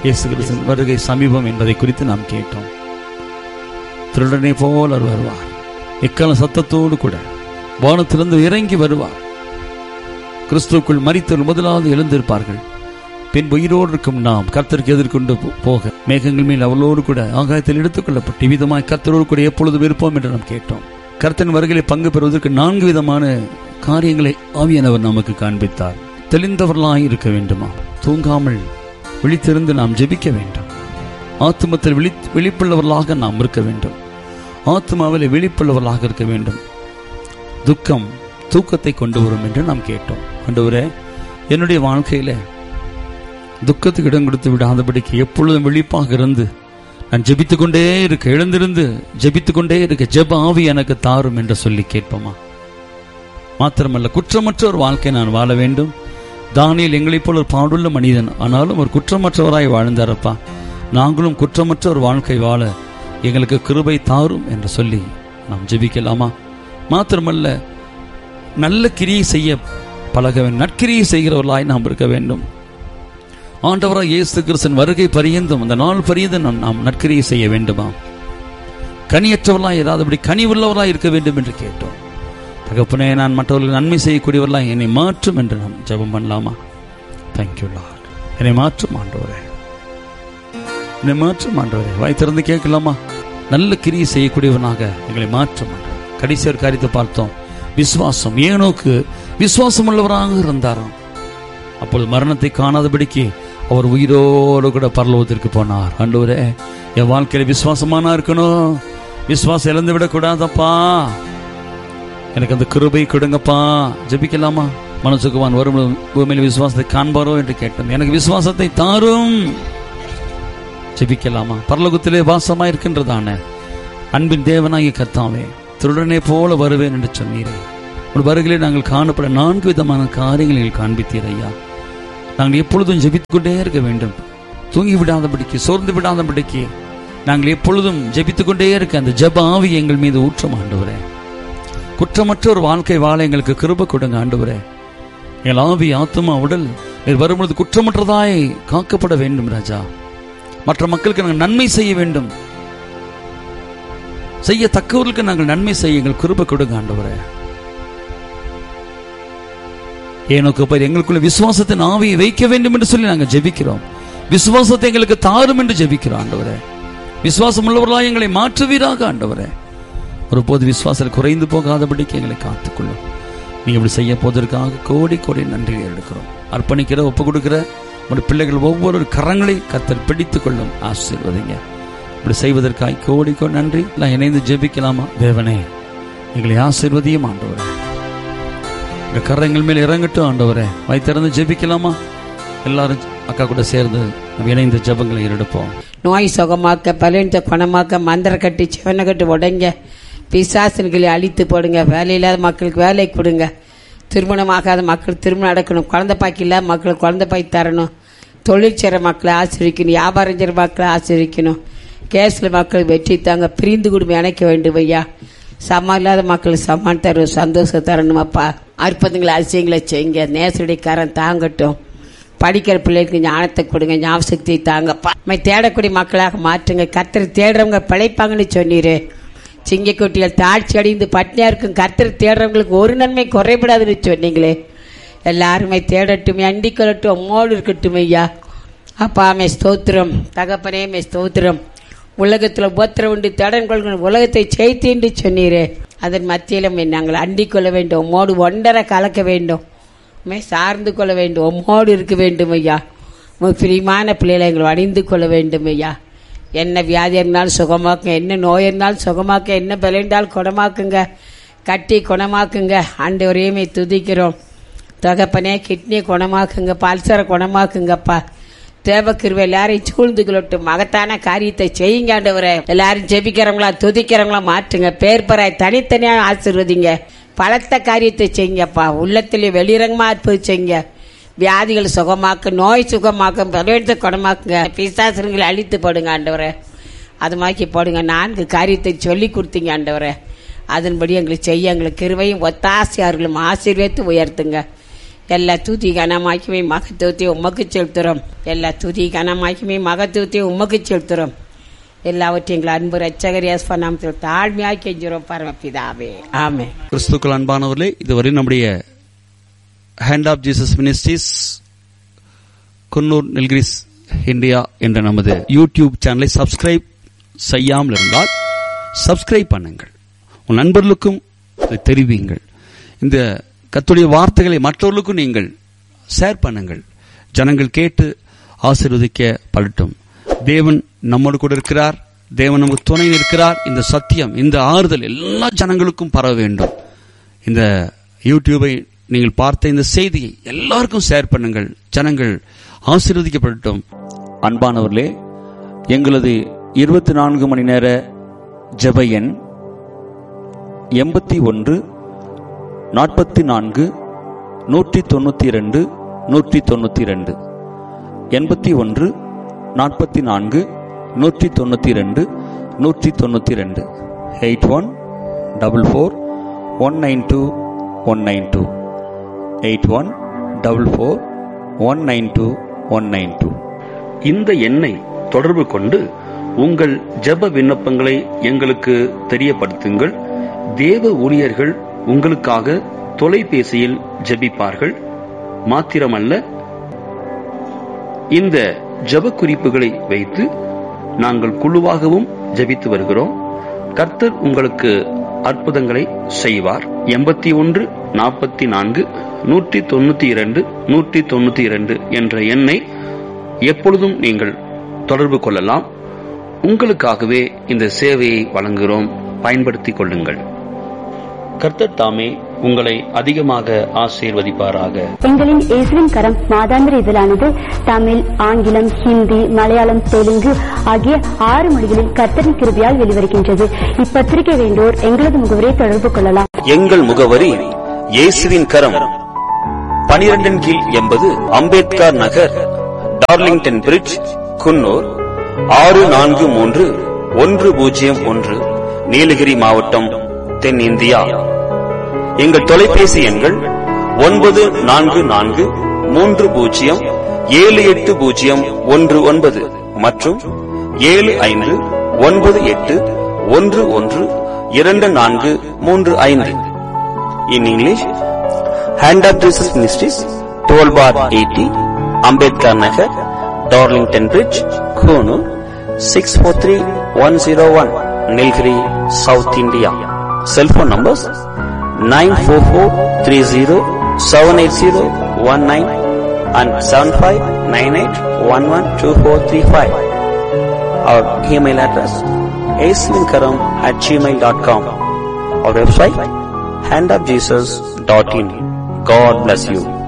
இயேசு கிறிஸ்தன் வருகை சமீபம் என்பதை குறித்து நாம் கேட்டோம் திருடனை போல் அவர் வருவார் எக்கால சத்தத்தோடு கூட வானத்திலிருந்து இறங்கி வருவார் கிறிஸ்துவுக்குள் மரித்தவர் முதலாவது எழுந்திருப்பார்கள் பின் உயிரோடு இருக்கும் நாம் கர்த்தருக்கு எதிர்கொண்டு போ- போக மேகங்கள் மேல் அவளோடு கூட ஆகாயத்தில் எடுத்துக் கொள்ளப்பட்டு விதமாய் கர்த்தரோடு கூட எப்பொழுதும் இருப்போம் என்று நாம் கேட்டோம் கர்த்தன் வருகையிலே பங்கு பெறுவதற்கு நான்கு விதமான காரியங்களை ஆவியானவர் நமக்கு காண்பித்தார் தெளிந்தவர்களாய் இருக்க வேண்டுமா தூங்காமல் விழித்திருந்து நாம் ஜெபிக்க வேண்டும் ஆத்துமத்தில் விழி விழிப்புள்ளவர்களாக நாம் இருக்க வேண்டும் ஆத்மாவில் விழிப்புள்ளவர்களாக இருக்க வேண்டும் துக்கம் தூக்கத்தை கொண்டு வரும் என்று நாம் கேட்டோம் ஆண்டவரே என்னுடைய வாழ்க்கையில துக்கத்துக்கு இடம் கொடுத்து விடாதபடிக்கு எப்பொழுதும் விழிப்பாக இருந்து நான் ஜெபித்துக் கொண்டே இருக்க எழுந்திருந்து ஜெபித்துக் கொண்டே இருக்க ஜெப ஆவி எனக்கு தாரும் என்று சொல்லி கேட்போமா மாத்திரமல்ல குற்றமற்ற ஒரு வாழ்க்கை நான் வாழ வேண்டும் தானியல் எங்களைப் போல ஒரு பாடுள்ள மனிதன் ஆனாலும் ஒரு குற்றமற்றவராய் வாழ்ந்தாரப்பா நாங்களும் குற்றமற்ற ஒரு வாழ்க்கை வாழ எங்களுக்கு கிருபை தாரும் என்று சொல்லி நாம் ஜெபிக்கலாமா மாத்திரமல்ல நல்ல கிரியை செய்ய பழக வேண்டும் நற்கிரியை செய்கிறவர்களாய் நாம் இருக்க வேண்டும் ஆண்டவராய் இயேசு கிறிஸ்தன் வருகை பரியந்தும் அந்த நாள் பரியந்தும் நாம் நாம் நற்கிரியை செய்ய வேண்டுமா கனியற்றவர்களாய் இராதபடி கனிவுள்ளவர்களாய் இருக்க வேண்டும் என்று கேட்டோம் தகப்பனே நான் மற்றவர்களுக்கு நன்மை செய்யக்கூடியவர்களாய் என்னை மாற்றும் என்று நாம் ஜெபம் பண்ணலாமா தேங்க்யூ லார்ட் என்னை மாற்றும் ஆண்டவரே என்னை மாற்றும் ஆண்டவரே வாய் திறந்து கேட்கலாமா நல்ல கிரியை செய்யக்கூடியவனாக எங்களை மாற்றும் ஆண்டவரே. கடைசி ஒரு காரியத்தை பார்த்தோம் விசுவாசம் ஏனோக்கு விசுவாசம் உள்ளவராக இருந்தாராம் அப்பொழுது மரணத்தை காணாதபடிக்கு அவர் உயிரோடு கூட பரலோகத்திற்கு போனார் ஆண்டவரே என் வாழ்க்கையில விசுவாசமானா இருக்கணும் விசுவாசம் இழந்து விடக்கூடாதப்பா எனக்கு அந்த கிருபை கொடுங்கப்பா ஜெபிக்கலாமா மனசுக்குவான் வரும் பூமியில் விசுவாசத்தை காண்பாரோ என்று கேட்டோம் எனக்கு விசுவாசத்தை தாரும் ஜெபிக்கலாமா பரலோகத்திலே வாசமா இருக்கின்றதான அன்பின் தேவனாகிய கர்த்தாவே திருடனை போல வருவேன் என்று சொன்னீரே ஒரு வருகையிலே நாங்கள் காணப்பட நான்கு விதமான காரியங்களை நீங்கள் காண்பித்தீர் ஐயா நாங்கள் எப்பொழுதும் ஜெபித்துக் கொண்டே இருக்க வேண்டும் தூங்கி விடாதபடிக்கு சோர்ந்து விடாதபடிக்கு நாங்கள் எப்பொழுதும் ஜெபித்துக் கொண்டே இருக்க அந்த ஜெப ஆவி எங்கள் மீது ஊற்றம் ஆண்டவரே குற்றமற்ற ஒரு வாழ்க்கை வாழ எங்களுக்கு கிருப கொடுங்க ஆண்டவரே எங்கள் ஆவி ஆத்மா உடல் நீர் வரும்பொழுது குற்றமற்றதாய் காக்கப்பட வேண்டும் ராஜா மற்ற மக்களுக்கு நாங்கள் நன்மை செய்ய வேண்டும் செய்யத்தக்கவர்களுக்கு நாங்கள் நன்மை செய்ய எங்கள் கிருப கொடுங்க ஆண்டவரே ஏனோக்கு பேர் எங்களுக்குள்ள விசுவாசத்தின் ஆவியை வைக்க வேண்டும் என்று சொல்லி நாங்கள் ஜெபிக்கிறோம் விசுவாசத்தை எங்களுக்கு தாரும் என்று ஜெபிக்கிறோம் ஆண்டவரே விசுவாசம் உள்ளவர்களாக எங்களை மாற்றுவீராக ஆண்டவரே ஒருபோது விசுவாசம் குறைந்து போகாதபடிக்கு எங்களை காத்துக்கொள்ளும் நீங்க இப்படி செய்ய போவதற்காக கோடி கோடி நன்றி எடுக்கிறோம் அர்ப்பணிக்கிற ஒப்பு கொடுக்கிற உங்களுடைய பிள்ளைகள் ஒவ்வொரு கரங்களை கத்தர் பிடித்துக் கொள்ளும் ஆசீர்வதிங்க இப்படி செய்வதற்காக கோடி கோடி நன்றி எல்லாம் இணைந்து ஜெபிக்கலாமா தேவனே எங்களை ஆசீர்வதியும் ஆண்டவரே இந்த கரங்கள் மேல் இறங்கட்டும் ஆண்டவரே வாய் திறந்து ஜெபிக்கலாமா எல்லாரும் அக்கா கூட சேர்ந்து நம்ம இணைந்த ஜெபங்களை எடுப்போம் நோய் சுகமாக்க பலவீனத்தை குணமாக்க மந்திர கட்டி சிவனை கட்டு உடைங்க பிசாசன்களை அழித்து போடுங்க வேலை இல்லாத மக்களுக்கு வேலை கொடுங்க திருமணமாகாத மக்கள் திருமணம் நடக்கணும் குழந்தை பாக்கி இல்லாத மக்களுக்கு குழந்தை பாக்கி தரணும் தொழில் செய்கிற மக்களை ஆசிரிக்கணும் வியாபாரம் செய்கிற மக்களை ஆசிரிக்கணும் கேஸில் மக்கள் வெற்றி தாங்க பிரிந்து குடும்பம் இணைக்க வேண்டும் ஐயா சமம் இல்லாத மக்களுக்கு சமான் தரும் சந்தோஷம் தரணும் அப்பா அற்புதங்களை அதிசயங்களை செய்யுங்க நேசடி கரம் தாங்கட்டும் படிக்கிற பிள்ளைகளுக்கு ஞானத்தை கொடுங்க ஞாபக சக்தியை தாங்கப்பா நம்ம தேடக்கூடிய மக்களாக மாற்றுங்க கர்த்தர் தேடுறவங்க பிழைப்பாங்கன்னு சொன்னீரு சிங்கக்குட்டிகள் தாழ்ச்சி அடைந்து பட்னியா இருக்கும் கர்த்தர் தேடுறவங்களுக்கு ஒரு நன்மை குறைபடாதுன்னு சொன்னீங்களே எல்லாருமே தேடட்டும் அண்டிக் கொள்ளட்டும் அம்மோடு இருக்கட்டும் ஐயா அப்பா மே ஸ்தோத்திரம் தகப்பனே மே ஸ்தோத்திரம் உலகத்தில் உபத்திரம் உண்டு தேடன் கொள்கிற உலகத்தை செய்து என்று சொன்னீரே அதன் மத்தியிலும் நாங்கள் அண்டிக் கொள்ள வேண்டும் உம்மோடு ஒன்றரை கலக்க வேண்டும் உண்மை சார்ந்து கொள்ள வேண்டும் உம்மோடு இருக்க வேண்டும் ஐயா உங்கள் பிரியமான பிள்ளைகளை எங்களை அணிந்து கொள்ள வேண்டும் ஐயா என்ன வியாதி இருந்தாலும் சுகமாக்குங்க என்ன நோய் இருந்தாலும் சுகமாக்க என்ன பலன்றாலும் குணமாக்குங்க கட்டி குணமாக்குங்க ஆண்டு வரையுமே துதிக்கிறோம் தகப்பனே கிட்னியை குணமாக்குங்க பல்சரை குணமாக்குங்கப்பா தேவக்கிருவை எல்லாரையும் சூழ்ந்து கொள்ளட்டும் மகத்தான காரியத்தை செய்யுங்க ஆண்டவரே எல்லாரும் ஜெபிக்கிறவங்களா துதிக்கிறவங்களா மாற்றுங்க பேர் பராய் தனித்தனியாக ஆசீர்வதிங்க பலத்த காரியத்தை செய்யுங்கப்பா உள்ளத்திலே வெளிரங்கமா அற்புத செய்யுங்க வியாதிகள் சுகமாக்க நோய் சுகமாக்க பலவீனத்தை குணமாக்குங்க பிசாசனங்களை அழித்து போடுங்க ஆண்டவரே அது மாக்கி போடுங்க நான்கு காரியத்தை சொல்லி கொடுத்தீங்க ஆண்டவரே அதன்படி எங்களுக்கு செய்ய எங்களுக்கு கிருவையும் ஒத்தாசையார்களும் ஆசீர்வதித்து உயர்த்துங்க எல்லா துதி கனமாக்கியுமே மகத்துவத்தையும் உமக்கு செலுத்துறோம் எல்லா துதி கனமாக்கியுமே மகத்துவத்தையும் உமக்கு செலுத்துறோம் எல்லாவற்றையும் எங்கள் அன்பு ரச்சகர் ஏஸ்வா நாமத்தில் தாழ்மையாக்கி கெஞ்சுறோம் பரமபிதாவே ஆமே கிறிஸ்துக்கள் அன்பானவர்களே இதுவரை நம்முடைய Hand of Jesus Ministries Coonoor Nilgiris India என்ற நமது யூடியூப் சேனலை சப்ஸ்கிரைப் செய்யாமல் இருந்தால் சப்ஸ்கிரைப் பண்ணுங்கள் உன் நண்பர்களுக்கும் இதை தெரிவியுங்கள் இந்த கத்துடைய வார்த்தைகளை மற்றவர்களுக்கும் நீங்கள் ஷேர் பண்ணுங்கள் ஜனங்கள் கேட்டு ஆசீர்வதிக்க படட்டும் தேவன் நம்மோடு கூட இருக்கிறார் தேவன் நமக்கு துணை இருக்கிறார் இந்த சத்தியம் இந்த ஆறுதல் எல்லா ஜனங்களுக்கும் பரவ வேண்டும் இந்த யூடியூபை நீங்கள் பார்த்த இந்த செய்தியை எல்லாருக்கும் ஷேர் பண்ணுங்கள் ஜனங்கள் ஆசீர்வதிக்கப்படட்டும் அன்பானவர்களே எங்களது இருபத்தி நான்கு மணி நேர ஜெப எண் எண்பத்தி ஒன்று நாற்பத்தி நான்கு நூற்றி தொண்ணூற்றி ரெண்டு நூற்றி தொண்ணூற்றி ரெண்டு எண்பத்தி ஒன்று நாற்பத்தி நான்கு நூற்றி தொண்ணூற்றி ரெண்டு நூற்றி தொண்ணூற்றி ரெண்டு eight one double four one nine two one nine two eight one double four one nine two one nine two இந்த எண்ணை தொடர்பு கொண்டு உங்கள் ஜெப விண்ணப்பங்களை எங்களுக்கு தெரியப்படுத்துங்கள் தேவ ஊழியர்கள் உங்களுக்காக தொலைபேசியில் ஜெபிப்பார்கள் மாத்திரமல்ல இந்த ஜெப குறிப்புகளை வைத்து நாங்கள் குழுவாகவும் ஜெபித்து வருகிறோம் கர்த்தர் உங்களுக்கு அற்புதங்களை செய்வார் எண்பத்தி ஒன்று நாற்பத்தி நான்கு நூற்றி தொண்ணூத்தி இரண்டு நூற்றி தொண்ணூத்தி இரண்டு என்ற எண்ணை எப்பொழுதும் நீங்கள் தொடர்பு கொள்ளலாம் உங்களுக்காகவே இந்த சேவையை வழங்குகிறோம் பயன்படுத்திக் கொள்ளுங்கள் கர்த்தர் தாமே உங்களை அதிகமாக ஆசீர்வதிப்பாராக எங்களின் இயேசுவின் கரம் மாதாந்திர இதழானது தமிழ் ஆங்கிலம் ஹிந்தி மலையாளம் தெலுங்கு ஆகிய ஆறு மொழிகளில் கர்த்தரின் கிருபியால் வெளிவருகின்றது இப்பத்திரிகை வேண்டோர் எங்களது முகவரியை தொடர்பு கொள்ளலாம் எங்கள் முகவரி இயேசுவின் கரம் பனிரெண்டின் கீழ் எண்பது அம்பேத்கர் நகர் டார்லிங்டன் பிரிட்ஜ் குன்னூர் ஆறு நான்கு மூன்று ஒன்று பூஜ்ஜியம் ஒன்று நீலகிரி மாவட்டம் தென்னிந்தியா எங்கள் தொலைபேசி எண்கள் ஒன்பது நான்கு நான்கு மூன்று பூஜ்ஜியம் ஏழு எட்டு பூஜ்ஜியம் ஒன்று ஒன்பது மற்றும் ஏழு ஐந்து ஒன்பது எட்டு ஒன்று ஒன்று இரண்டு நான்கு மூன்று ஐந்து in English Hand of Jesus Ministries twelve bar eighty Ambedkar Nagar Darlington bridge Coonoor six four three one zero one Nilgiri South India cellphone numbers nine four four three zero seven eight zero one nine and seven five nine eight one one two four three five our email address ஏஸ்வின்கரம் at Gmail dot com our website handofjesus.in. God bless you.